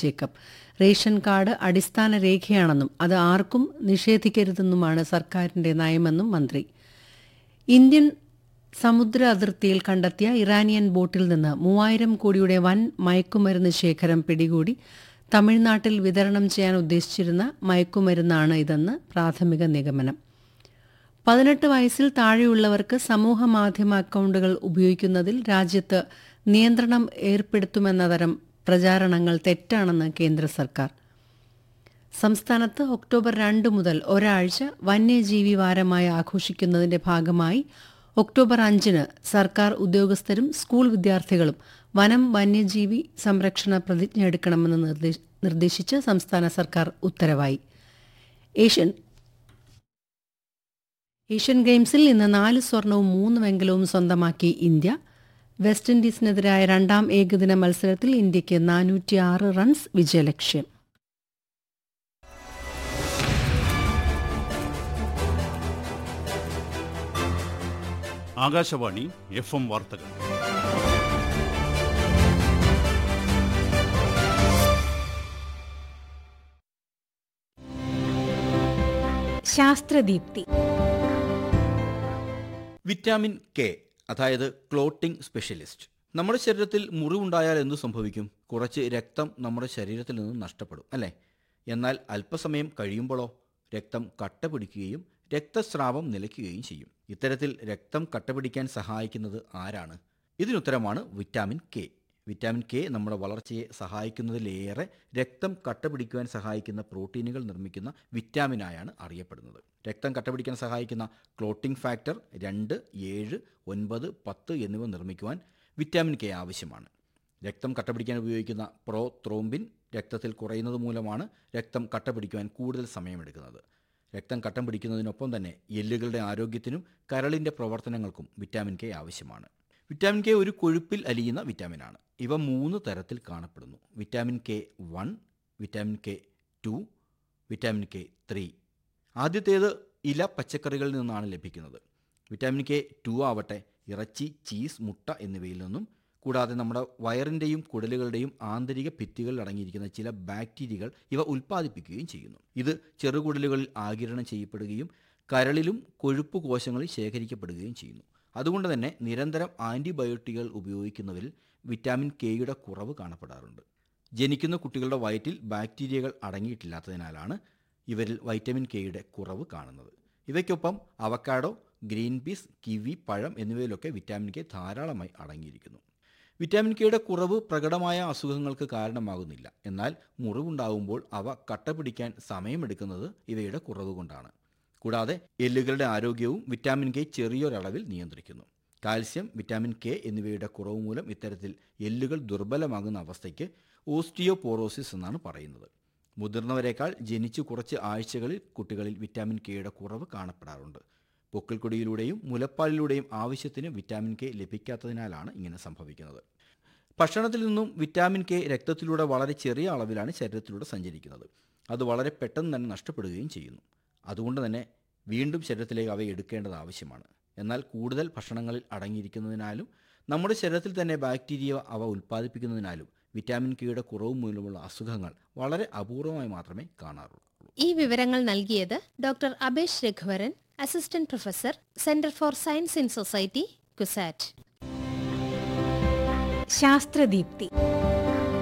Jacob ration card അടിസ്ഥാന രേഖയാണെന്നും അത് ആർക്കും നിഷേധിക്കരുതെന്നുമാണ് സർക്കാരിന്റെ നയമെന്നും മന്ത്രി ഇന്ത്യൻ സമുദ്ര അതിർത്തിയിൽ കണ്ടെത്തിയ ഇറാനിയൻ ബോട്ടിൽ നിന്ന് മൂവായിരം കോടിയുടെ വൻ മയക്കുമരുന്ന് ശേഖരം പിടികൂടി തമിഴ്നാട്ടിൽ വിതരണം ചെയ്യാൻ ഉദ്ദേശിച്ചിരുന്ന മയക്കുമരുന്നാണ് ഇതെന്ന് പ്രാഥമിക നിഗമനം പതിനെട്ട് വയസ്സിൽ താഴെയുള്ളവർക്ക് സമൂഹ മാധ്യമ അക്കൗണ്ടുകൾ ഉപയോഗിക്കുന്നതിൽ രാജ്യത്ത് നിയന്ത്രണം ഏർപ്പെടുത്തുമെന്ന തരം പ്രചാരണങ്ങൾ തെറ്റാണെന്ന് കേന്ദ്ര സർക്കാർ സംസ്ഥാനത്ത് ഒക്ടോബർ രണ്ട് മുതൽ ഒരാഴ്ച വന്യജീവി വാരമായി ആഘോഷിക്കുന്നതിന്റെ ഭാഗമായി ഒക്ടോബർ അഞ്ചിന് സർക്കാർ ഉദ്യോഗസ്ഥരും സ്കൂൾ വിദ്യാർത്ഥികളും വനം വന്യജീവി സംരക്ഷണ പ്രതിജ്ഞ എടുക്കണമെന്ന് നിർദ്ദേശ- നിർദ്ദേശിച്ച് സംസ്ഥാന സർക്കാർ ഉത്തരവായി ഏഷ്യൻ ഏഷ്യൻ ഗെയിംസിൽ ഇന്ന് നാല് സ്വർണവും മൂന്ന് വെങ്കലവും സ്വന്തമാക്കി ഇന്ത്യ വെസ്റ്റ് ഇൻഡീസിനെതിരായ രണ്ടാം ഏകദിന മത്സരത്തിൽ ഇന്ത്യയ്ക്ക് നാനൂറ്റിയാറ് റൺസ് വിജയലക്ഷ്യം ആകാശവാണി എഫ് എം വാർത്തകൾ ശാസ്ത്രദീപ്തി വിറ്റാമിൻ കെ അതായത് ക്ലോട്ടിംഗ് സ്പെഷ്യലിസ്റ്റ് നമ്മുടെ ശരീരത്തിൽ മുറിവുണ്ടായാൽ എന്തു സംഭവിക്കും കുറച്ച് രക്തം നമ്മുടെ ശരീരത്തിൽ നിന്ന് നഷ്ടപ്പെടും അല്ലേ എന്നാൽ അല്പസമയം കഴിയുമ്പോഴോ രക്തം കട്ട പിടിക്കുകയും രക്തസ്രാവം നിലയ്ക്കുകയും ചെയ്യും ഇത്തരത്തിൽ രക്തം കട്ട പിടിക്കാൻ സഹായിക്കുന്നത് ആരാണ് ഇതിനുത്തരമാണ് വിറ്റാമിൻ കെ വിറ്റാമിൻ കെ നമ്മുടെ വളർച്ചയെ സഹായിക്കുന്നതിലേറെ രക്തം കട്ട പിടിക്കുവാൻ സഹായിക്കുന്ന പ്രോട്ടീനുകൾ നിർമ്മിക്കുന്ന വിറ്റാമിനായാണ് അറിയപ്പെടുന്നത് രക്തം കട്ട പിടിക്കാൻ സഹായിക്കുന്ന ക്ലോട്ടിംഗ് ഫാക്ടർ രണ്ട് ഏഴ് ഒൻപത് പത്ത് എന്നിവ നിർമ്മിക്കുവാൻ വിറ്റാമിൻ കെ ആവശ്യമാണ് രക്തം കട്ടപിടിക്കാൻ ഉപയോഗിക്കുന്ന പ്രോ ത്രോംബിൻ രക്തത്തിൽ കുറയുന്നത് മൂലമാണ് രക്തം കട്ടപിടിക്കുവാൻ കൂടുതൽ സമയമെടുക്കുന്നത് രക്തം കട്ടം പിടിക്കുന്നതിനൊപ്പം തന്നെ എല്ലുകളുടെ ആരോഗ്യത്തിനും കരളിൻ്റെ പ്രവർത്തനങ്ങൾക്കും വിറ്റാമിൻ കെ ആവശ്യമാണ് വിറ്റാമിൻ കെ ഒരു കൊഴുപ്പിൽ അലിയുന്ന വിറ്റാമിനാണ് ഇവ മൂന്ന് തരത്തിൽ കാണപ്പെടുന്നു vitamin K one vitamin K two vitamin K three ആദ്യത്തേത് ഇല പച്ചക്കറികളിൽ നിന്നാണ് ലഭിക്കുന്നത് വിറ്റാമിൻ കെ ടു ആവട്ടെ ഇറച്ചി ചീസ് മുട്ട എന്നിവയിൽ നിന്നും കൂടാതെ നമ്മുടെ വയറിൻ്റെയും കുടലുകളുടെയും ആന്തരിക ഭിത്തികളിൽ അടങ്ങിയിരിക്കുന്ന ചില ബാക്ടീരിയകൾ ഇവ ഉൽപ്പാദിപ്പിക്കുകയും ചെയ്യുന്നു ഇത് ചെറുകുടലുകളിൽ ആകിരണം ചെയ്യപ്പെടുകയും കരളിലും കൊഴുപ്പ് കോശങ്ങളിൽ ശേഖരിക്കപ്പെടുകയും ചെയ്യുന്നു അതുകൊണ്ട് തന്നെ നിരന്തരം ആൻറ്റിബയോട്ടിക്കുകൾ ഉപയോഗിക്കുന്നവരിൽ വിറ്റാമിൻ കെയുടെ കുറവ് കാണപ്പെടാറുണ്ട് ജനിക്കുന്ന കുട്ടികളുടെ വയറ്റിൽ ബാക്ടീരിയകൾ അടങ്ങിയിട്ടില്ലാത്തതിനാലാണ് ഇവരിൽ വൈറ്റമിൻ കെയുടെ കുറവ് കാണുന്നത് ഇവയ്ക്കൊപ്പം അവക്കാഡോ ഗ്രീൻ പീസ് കിവി പഴം എന്നിവയിലൊക്കെ വിറ്റാമിൻ കെ ധാരാളമായി അടങ്ങിയിരിക്കുന്നു വിറ്റാമിൻ കെയുടെ കുറവ് പ്രകടമായ അസുഖങ്ങൾക്ക് കാരണമാകുന്നില്ല എന്നാൽ മുറിവുണ്ടാകുമ്പോൾ അവ കട്ട പിടിക്കാൻ സമയമെടുക്കുന്നത് ഇവയുടെ കുറവ് കൊണ്ടാണ് കൂടാതെ എല്ലുകളുടെ ആരോഗ്യവും വിറ്റാമിൻ കെ ചെറിയൊരളവിൽ നിയന്ത്രിക്കുന്നു കാൽസ്യം വിറ്റാമിൻ കെ എന്നിവയുടെ കുറവ് മൂലം ഇത്തരത്തിൽ എല്ലുകൾ ദുർബലമാകുന്ന അവസ്ഥയ്ക്ക് ഓസ്റ്റിയോപോറോസിസ് എന്നാണ് പറയുന്നത് മുതിർന്നവരെക്കാൾ ജനിച്ചു കുറച്ച് ആഴ്ചകളിൽ കുട്ടികളിൽ വിറ്റാമിൻ കെയുടെ കുറവ് കാണപ്പെടാറുണ്ട് പൊക്കിൾക്കൊടിയിലൂടെയും മുലപ്പാലിലൂടെയും ആവശ്യത്തിന് വിറ്റാമിൻ കെ ലഭിക്കാത്തതിനാലാണ് ഇങ്ങനെ സംഭവിക്കുന്നത് ഭക്ഷണത്തിൽ നിന്നും വിറ്റാമിൻ കെ രക്തത്തിലൂടെ വളരെ ചെറിയ അളവിലാണ് ശരീരത്തിലൂടെ സഞ്ചരിക്കുന്നത് അത് വളരെ പെട്ടെന്ന് തന്നെ നഷ്ടപ്പെടുകയും ചെയ്യുന്നു അതുകൊണ്ട് തന്നെ വീണ്ടും ശരീരത്തിലേക്ക് അവ എടുക്കേണ്ടത് ആവശ്യമാണ് എന്നാൽ കൂടുതൽ ഭക്ഷണങ്ങളിൽ അടങ്ങിയിരിക്കുന്നതിനാലും നമ്മുടെ ശരീരത്തിൽ തന്നെ ബാക്ടീരിയ അവ ഉൽപ്പാദിപ്പിക്കുന്നതിനാലും വിറ്റാമിൻ കെയുടെ കുറവ് മൂലമുള്ള അസുഖങ്ങൾ വളരെ അപൂർവമായി മാത്രമേ കാണാറുള്ളൂ ഈ വിവരങ്ങൾ നൽകിയത് doctor Abesh Raghuvaran assistant professor centre for science in society CUSAT ശാസ്ത്രദീപ്തി